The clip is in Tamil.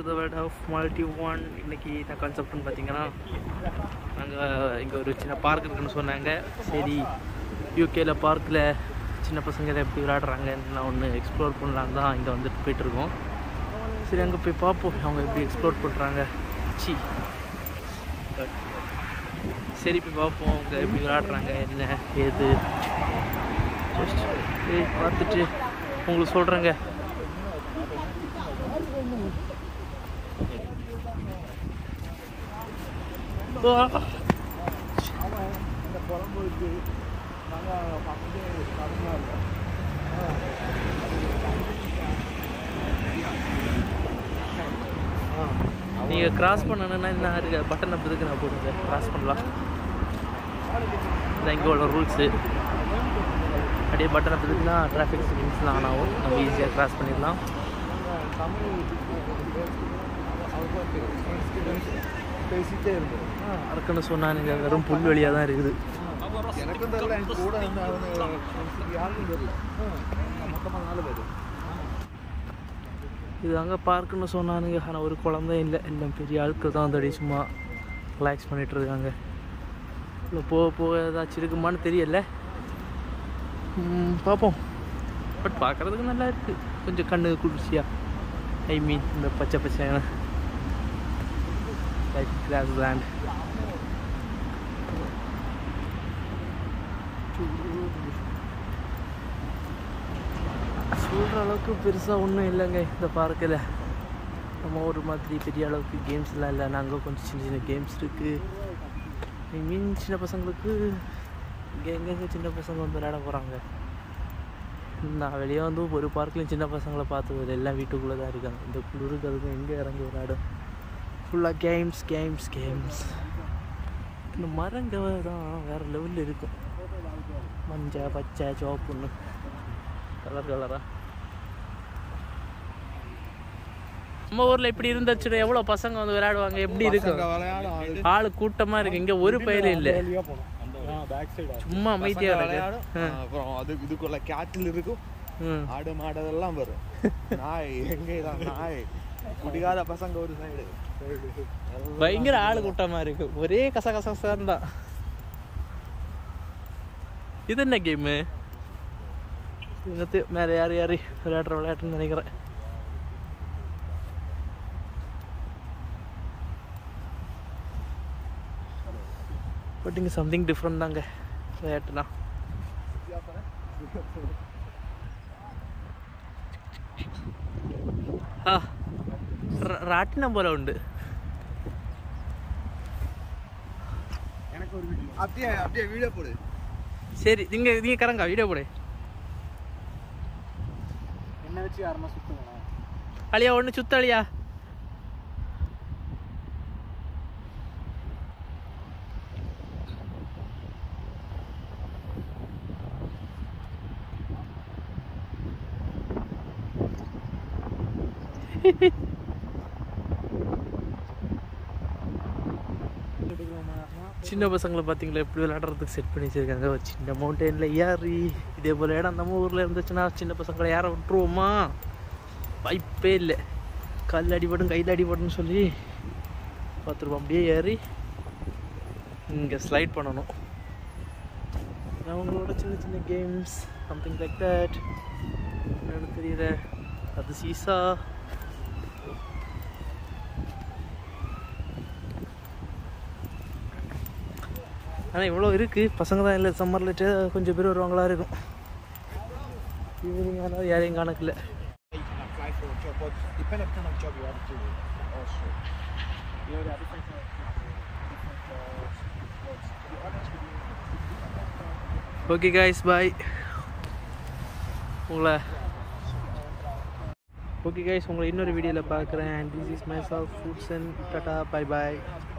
The word of multi one இன்னைக்கு என்ன கான்செப்ட்னு பார்த்தீங்கன்னா நாங்கள் இங்கே ஒரு சின்ன பார்க் இருக்குன்னு சொன்னாங்க சரி யூகேல பார்க்கில் சின்ன பசங்க எப்படி விளையாடுறாங்கன்னு நான் ஒன்று எக்ஸ்ப்ளோர் பண்ணலான்னு தான் இங்கே வந்துட்டு போயிட்டுருக்கோம் சரி அங்கே போய் பார்ப்போம் அவங்க எப்படி எக்ஸ்ப்ளோர் பண்ணுறாங்க சி சரி போய் பார்ப்போம் அவங்க எப்படி விளையாடுறாங்க என்ன ஏது ஜஸ்ட் போய் பார்த்துட்டு உங்களுக்கு சொல்கிறேங்க இந்த குழம்பு இருக்கு நாங்கள் பக்கத்து கடமாக இல்லை நீங்கள் கிராஸ் பண்ணணுன்னா என்ன இருக்கு பட்டன் அப்படி இருக்கு நான் போடுங்க கிராஸ் பண்ணலாம் இதான் இங்கே உள்ள ரூல்ஸு அப்படியே பட்டன் அப்படி இருக்குன்னா டிராஃபிக் சிக்னல்ஸ்லாம் ஆன் ஆகும் நம்ம ஈஸியாக கிராஸ் பண்ணிடலாம் நாங்கள் தமிழ் பேசிட்டே இருந்தோம் அரக்குன்னு சொன்னால் நீங்கள் வெறும் புல்வெளியாக தான் இருக்குது எனக்கும் தெரியல என் கூட வந்து அவங்க யாருக்கும் தெரியல மொத்தமாக நாலு பேர் இது அங்கே பார்க்குன்னு சொன்னானுங்க ஆனால் ஒரு குழந்தை இல்லை எல்லாம் பெரிய ஆட்கள் தான் வந்து அப்படியே சும்மா ரிலாக்ஸ் பண்ணிகிட்டு இருக்காங்க இல்லை போக போக ஏதாச்சும் இருக்குமான்னு தெரியல ம், பார்ப்போம் பட் பார்க்குறதுக்கு நல்லா இருக்குது கொஞ்சம் கண்ணுக்கு குளிர்ச்சியாக ஐ மீன் இந்த பச்சை பச்சையான லைக் கிராஸ் லேண்ட் சொல்கிற அளவுக்கு பெருசாக ஒன்றும் இல்லைங்க இந்த பார்க்கில் நம்ம ஒரு மாதிரி பெரிய அளவுக்கு கேம்ஸ்லாம் இல்லை நாங்கள் கொஞ்சம் சின்ன சின்ன கேம்ஸ் இருக்குது ஐ மீன் சின்ன பசங்களுக்கு இங்கே எங்கெங்கே சின்ன பசங்க வந்து விளையாட போகிறாங்க நான் வெளியே வந்து ஒரு பார்க்லையும் சின்ன பசங்களை பார்த்தது இல்லை. எல்லாம் வீட்டுக்குள்ளே தான் இருக்காங்க இந்த குளிருக்கு அதுக்கும் எங்கே இறங்கி விளையாடும் ஃபுல்லாக கேம்ஸ் கேம்ஸ் கேம்ஸ் இந்த மரங்க தான் வேறு லெவலில் இருக்கும் மஞ்சள் பச்சை சிவப்புன்னு கலர் கலரா நம்ம ஊர்ல இப்படி இருந்துச்சுன்னா எவ்வளவு பசங்க வந்து விளையாடுவாங்க எப்படி இருக்கும் விளையாடும் ஆளு கூட்டமா இருக்கு இங்க ஒரு பயிர் இல்ல வழியாக போனோம் பேக் சைடு சும்மா அமைதியா இருக்கு விளையாடும் அப்புறம் அது இதுக்குள்ள கேட்டில் இருக்கும் ம். ஆடு மாடு அதெல்லாம் வரும் நாய் எங்கே தான் நாய் குடிகார பசங்க ஒரு சைடு பயங்கர ஆளு கூட்டமா இருக்கு ஒரே கச கசகசம் தான் இது என்ன கேமு மேலே யார் யார் விளையாடுற விளையாட்டுன்னு நினைக்கிறேன் பட் இங்கே சம்திங் டிஃப்ரெண்ட் தாங்க விளையாட்டுனா ஆ ர- ராட்டினம் போல உண்டு எனக்கு ஒரு வீடியோ அப்படியே அப்படியே வீடியோ போடு சரி நீங்க நீங்க கரங்க வீடியோ போடு என்ன வச்சு யாருமா சுத்துங்களா அழியா ஒன்று சுத்த அழியா சின்ன பசங்களை பார்த்தீங்களா எப்படி விளையாடுறதுக்கு செட் பண்ணி வச்சிருக்காங்க ஒரு சின்ன மவுண்டெயினில் ஏறி இதே போல் இடம் நம்ம ஊரில் இருந்துச்சுன்னா சின்ன பசங்களை ஏற விட்டுருவோமா வாய்ப்பே இல்லை காலில் அடிபடும் கையில் அடிபடும்னு சொல்லி பார்த்துருப்போம் அப்படியே ஏறி இங்கே ஸ்லைட் பண்ணணும் அவங்களோட சின்ன சின்ன கேம்ஸ் சம்திங் லைக் தட் என்னன்னு தெரியல அது சீசா ஆனால் இவ்வளோ இருக்குது பசங்க தான் இல்லை சம்மரில் கொஞ்சம் பேர் வருவாங்களா இருக்கும் ஈவினிங் ஆனால் யாரையும் கணக்கில்ல apply for a job, but depend on kind of job you have to also. You know, there are different, uh, different uh, sports. To be honest with you, okay guys bye உங்களை ஓகே கைஸ் உங்களை இன்னொரு வீடியோவில் பார்க்குறேன் this is my self foods and tata bye bye